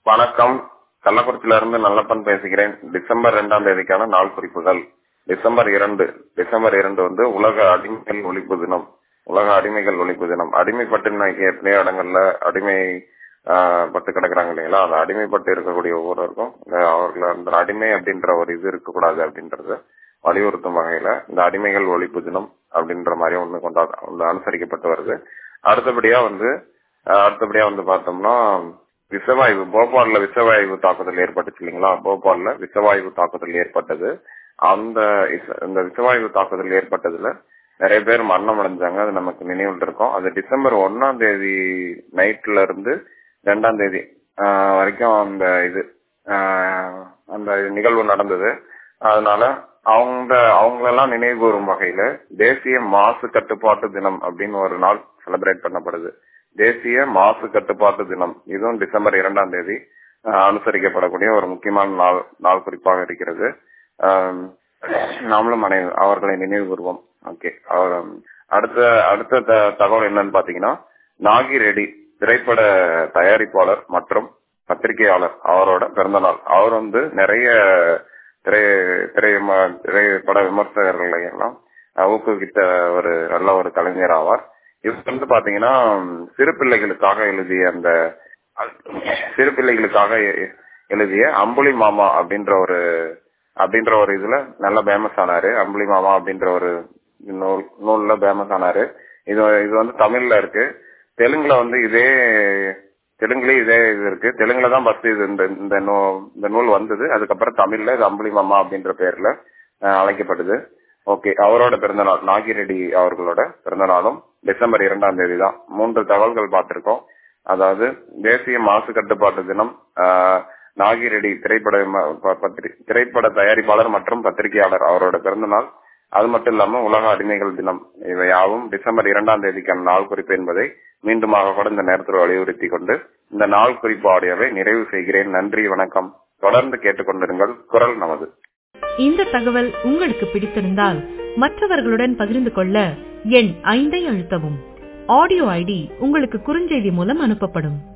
வணக்கம் கள்ளக்குறிச்சியில இருந்து நல்லப்பன் பேசுகிறேன் டிசம்பர் இரண்டாம் தேதிக்கான நாள் குறிப்புகள் டிசம்பர் இரண்டு டிசம்பர் இரண்டு வந்து உலக அடிமைகள் ஒழிப்பு தினம் உலக அடிமைகள் ஒழிப்பு தினம் அடிமைப்பட்டு இன்னைக்கு எத்தனையோ இடங்கள்ல அடிமை ஆஹ், பட்டு கிடக்குறாங்க இல்லைங்களா அந்த அடிமைப்பட்டு இருக்கக்கூடிய ஒவ்வொருவருக்கும் இந்த அவர்கள் அந்த அடிமை அப்படின்ற ஒரு இது இருக்கக்கூடாது அப்படின்றத வலியுறுத்தும் வகையில இந்த அடிமைகள் ஒழிப்பு தினம் அப்படின்ற மாதிரி ஒண்ணு கொண்டாட ஒண்ணு அனுசரிக்கப்பட்டு வருது அடுத்தபடியா வந்து ஆஹ், அடுத்தபடியா வந்து பார்த்தோம்னா விஷவாயு போபால்ல விஷவாயு தாக்குதல் ஏற்பட்டுச்சு இல்லைங்களா போபால்ல விஷவாயு தாக்குதல் ஏற்பட்டது அந்த இச- இந்த விஷவாயு தாக்குதல் ஏற்பட்டதுல நிறைய பேர் மரணம் அடைஞ்சாங்க அது நமக்கு நினைவில் இருக்கும் அது டிசம்பர் ஒன்னாம் தேதி நைட்ல இருந்து ரெண்டாம் தேதி ஆஹ், வரைக்கும் அந்த இது ஆஹ், அந்த நிகழ்வு நடந்தது அதனால அவங்க அவங்களெல்லாம் நினைவு கூறும் வகையில தேசிய மாசு கட்டுப்பாட்டு தினம் அப்படின்னு ஒரு நாள் செலிப்ரேட் பண்ணப்படுது தேசிய மாசு கட்டுப்பாட்டு தினம் இதுவும் டிசம்பர் இரண்டாம் தேதி ஆஹ், அனுசரிக்கப்படக்கூடிய ஒரு முக்கியமான நாள் நாள் குறிப்பாக இருக்கிறது ஆஹ், நாமளும் அனை அவர்களை நினைவு கூறுவோம் ஓகே அடுத்த அடுத்த த- தகவல் என்னன்னு பாத்தீங்கன்னா நாகி ரெடி திரைப்பட தயாரிப்பாளர் மற்றும் பத்திரிகையாளர் அவரோட பிறந்த நாள் அவர் வந்து நிறைய திரை திரை ம- திரைப்பட விமர்சகர்களை எல்லாம் அஹ், ஊக்குவித்த ஒரு நல்ல ஒரு கலைஞர் ஆவார் இவர் வந்து பாத்தீங்கன்னா சிறு பிள்ளைகளுக்காக எழுதிய அந்த சிறு பிள்ளைகளுக்காக எ- எழுதிய அம்புலி மாமா அப்படின்ற ஒரு அப்படின்ற ஒரு இதுல நல்ல ஃபேமஸ் ஆனாரு அம்புலி மாமா அப்படின்ற ஒரு நூல் நூல்ல ஃபேமஸ் ஆனாரு இது இது வந்து தமிழ்ல இருக்கு தெலுங்குல வந்து இதே தெலுங்குலயும் இதே இது இருக்கு தெலுங்குல தான் ஃபர்ஸ்ட் இது இந்த இந்த நூ- இந்த நூல் வந்தது அதுக்கப்புறம் தமிழ்ல இது அம்புலி மாமா அப்படின்ற பேர்ல அஹ், அழைக்கப்படுது ஓகே அவரோட பிறந்த நாள் நாகி ரெட்டி அவர்களோட பிறந்த நாளும் டிசம்பர் இரண்டாம் தேதி தான் மூன்று தகவல்கள் பார்த்திருக்கோம் அதாவது தேசிய மாசு கட்டுப்பாட்டு தினம் ஆஹ், நாகி ரெட்டி திரைப்பட விம- ப- பத்திரி- திரைப்பட தயாரிப்பாளர் மற்றும் பத்திரிகையாளர் அவரோட பிறந்த நாள் அது மட்டும் இல்லாம உலக அடிமைகள் தினம் இவை யாவும் டிசம்பர் இரண்டாம் தேதிக்கான நாள் குறிப்பு என்பதை மீண்டுமாக கூட இந்த நேரத்தில் வலியுறுத்தி கொண்டு இந்த நாள் குறிப்பு ஆடியோவை நிறைவு செய்கிறேன் நன்றி வணக்கம் தொடர்ந்து கேட்டுக்கொண்டிருங்கள் குரல் நமது இந்த தகவல் உங்களுக்கு பிடித்திருந்தால் மற்றவர்களுடன் பகிர்ந்து கொள்ள எண் ஐந்தை அழுத்தவும் ஆடியோ ஐடி உங்களுக்கு குறுஞ்செய்தி மூலம் அனுப்பப்படும்